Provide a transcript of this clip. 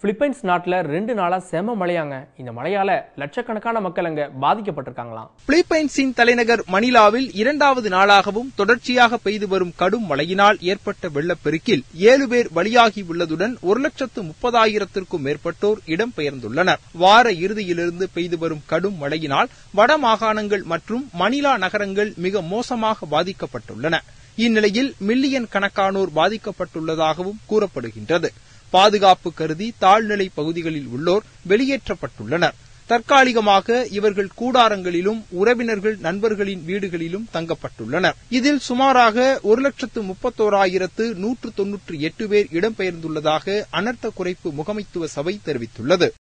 Philippines நாட்டுல ரெண்டு நாளா செம மழையாங்க இந்த மழையால லட்சக்கணக்கான மக்கள் அங்க பாதிக்கப்பட்டிருக்காங்களாம் பிலிப்பைன்ஸின் தலைநகர் மணிலாவில் இரண்டாவது நாளாகவும் தொடர்ச்சியாக பெய்து வரும் கடும் மழையினால் ஏற்பட்ட வெள்ளப்பெருக்கில் ஏழு பேர் பலியாகி உள்ளதுடன் ஒரு லட்சத்து முப்பதாயிரத்திற்கும் மேற்பட்டோர் இடம்பெயர்ந்துள்ளனர் வார இறுதியிலிருந்து பெய்து வரும் கடும் மழையினால் வட மாகாணங்கள் மற்றும் மணிலா நகரங்கள் மிக மோசமாக பாதிக்கப்பட்டுள்ளன இந்நிலையில் மில்லியன் கணக்கானோர் பாதிக்கப்பட்டுள்ளதாகவும் கூறப்படுகின்றது பாதுகாப்பு கருதி தாழ்நிலை பகுதிகளில் உள்ளோர் வெளியேற்றப்பட்டுள்ளனர் தற்காலிகமாக இவர்கள் கூடாரங்களிலும் உறவினர்கள் நண்பர்களின் வீடுகளிலும் தங்கப்பட்டுள்ளனர் இதில் சுமாராக ஒரு லட்சத்து முப்பத்தோராயிரத்து நூற்று தொன்னூற்று எட்டு பேர் இடம்பெயர்ந்துள்ளதாக அனர்த்த குறைப்பு முகமைத்துவ சபை தெரிவித்துள்ளது